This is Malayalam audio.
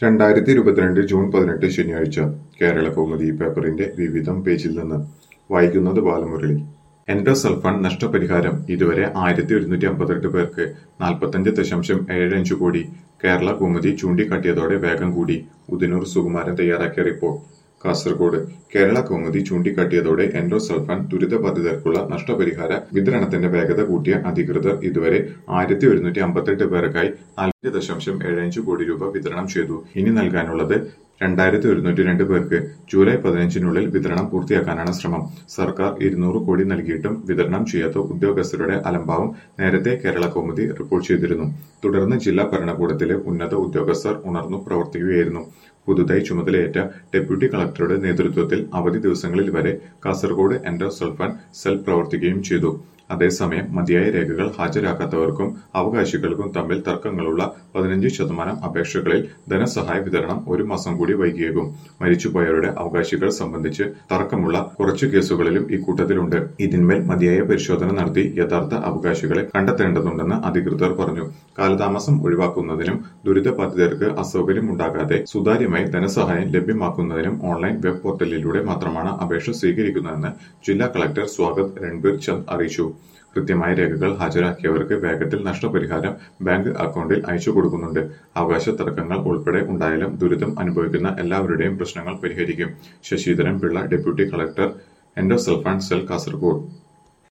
രണ്ടായിരത്തി ഇരുപത്തിരണ്ട് ജൂൺ പതിനെട്ട് ശനിയാഴ്ച കേരള കൗമുദി പേപ്പറിന്റെ വിവിധം പേജിൽ നിന്ന് വായിക്കുന്നത് ബാലമുരളി എൻഡോസൾഫാൻ നഷ്ടപരിഹാരം ഇതുവരെ ആയിരത്തി ഒരുന്നൂറ്റി അമ്പത്തെട്ട് പേർക്ക് നാൽപ്പത്തഞ്ച് ദശാംശം ഏഴ് അഞ്ച് കോടി കേരള കൗമുദി ചൂണ്ടിക്കാട്ടിയതോടെ വേഗം കൂടി ഉദിനൂർ സുകുമാരൻ തയ്യാറാക്കിയ റിപ്പോർട്ട് കാസർഗോഡ് കേരള കൗമുദി ചൂണ്ടിക്കാട്ടിയതോടെ എൻഡോസൾഫാൻ ദുരിതബാധിതർക്കുള്ള നഷ്ടപരിഹാര വിതരണത്തിന്റെ വേഗത കൂട്ടിയ അധികൃതർ ഇതുവരെ ആയിരത്തി ഒരുന്നൂറ്റി അമ്പത്തെട്ട് പേർക്കായി നാൽപ്പത് ദശാംശം ഏഴഞ്ച് കോടി രൂപ വിതരണം ചെയ്തു ഇനി നൽകാനുള്ളത് രണ്ടായിരത്തി ഒരുന്നൂറ്റി രണ്ട് പേർക്ക് ജൂലൈ പതിനഞ്ചിനുള്ളിൽ വിതരണം പൂർത്തിയാക്കാനാണ് ശ്രമം സർക്കാർ ഇരുന്നൂറ് കോടി നൽകിയിട്ടും വിതരണം ചെയ്യാത്ത ഉദ്യോഗസ്ഥരുടെ അലംഭാവം നേരത്തെ കേരള കൗമുദി റിപ്പോർട്ട് ചെയ്തിരുന്നു തുടർന്ന് ജില്ലാ ഭരണകൂടത്തിലെ ഉന്നത ഉദ്യോഗസ്ഥർ ഉണർന്നു പ്രവർത്തിക്കുകയായിരുന്നു പുതുതായി ചുമതലയേറ്റ ഡെപ്യൂട്ടി കളക്ടറുടെ നേതൃത്വത്തിൽ അവധി ദിവസങ്ങളിൽ വരെ കാസർഗോഡ് എൻഡോസൾഫാൻ സെൽ പ്രവർത്തിക്കുകയും ചെയ്തു അതേസമയം മതിയായ രേഖകൾ ഹാജരാക്കാത്തവർക്കും അവകാശികൾക്കും തമ്മിൽ തർക്കങ്ങളുള്ള പതിനഞ്ച് ശതമാനം അപേക്ഷകളിൽ ധനസഹായ വിതരണം ഒരു മാസം കൂടി വൈകിയേക്കും മരിച്ചുപോയവരുടെ അവകാശികൾ സംബന്ധിച്ച് തർക്കമുള്ള കുറച്ചു കേസുകളിലും ഇക്കൂട്ടത്തിലുണ്ട് ഇതിന്മേൽ മതിയായ പരിശോധന നടത്തി യഥാർത്ഥ അവകാശികളെ കണ്ടെത്തേണ്ടതുണ്ടെന്ന് അധികൃതർ പറഞ്ഞു കാലതാമസം ഒഴിവാക്കുന്നതിനും ദുരിതബാധിതർക്ക് അസൗകര്യം ഉണ്ടാകാതെ സുതാര്യമായി ധനസഹായം ലഭ്യമാക്കുന്നതിനും ഓൺലൈൻ വെബ് പോർട്ടലിലൂടെ മാത്രമാണ് അപേക്ഷ സ്വീകരിക്കുന്നതെന്ന് ജില്ലാ കളക്ടർ സ്വാഗത് രൺബീർ ചന്ദ് അറിയിച്ചു കൃത്യമായ രേഖകൾ ഹാജരാക്കിയവർക്ക് വേഗത്തിൽ നഷ്ടപരിഹാരം ബാങ്ക് അക്കൗണ്ടിൽ അയച്ചു കൊടുക്കുന്നുണ്ട് അവകാശ തർക്കങ്ങൾ ഉൾപ്പെടെ ഉണ്ടായാലും ദുരിതം അനുഭവിക്കുന്ന എല്ലാവരുടെയും പ്രശ്നങ്ങൾ പരിഹരിക്കും Sasidharan Pillai deputy collector endosulfan cell Kasaragod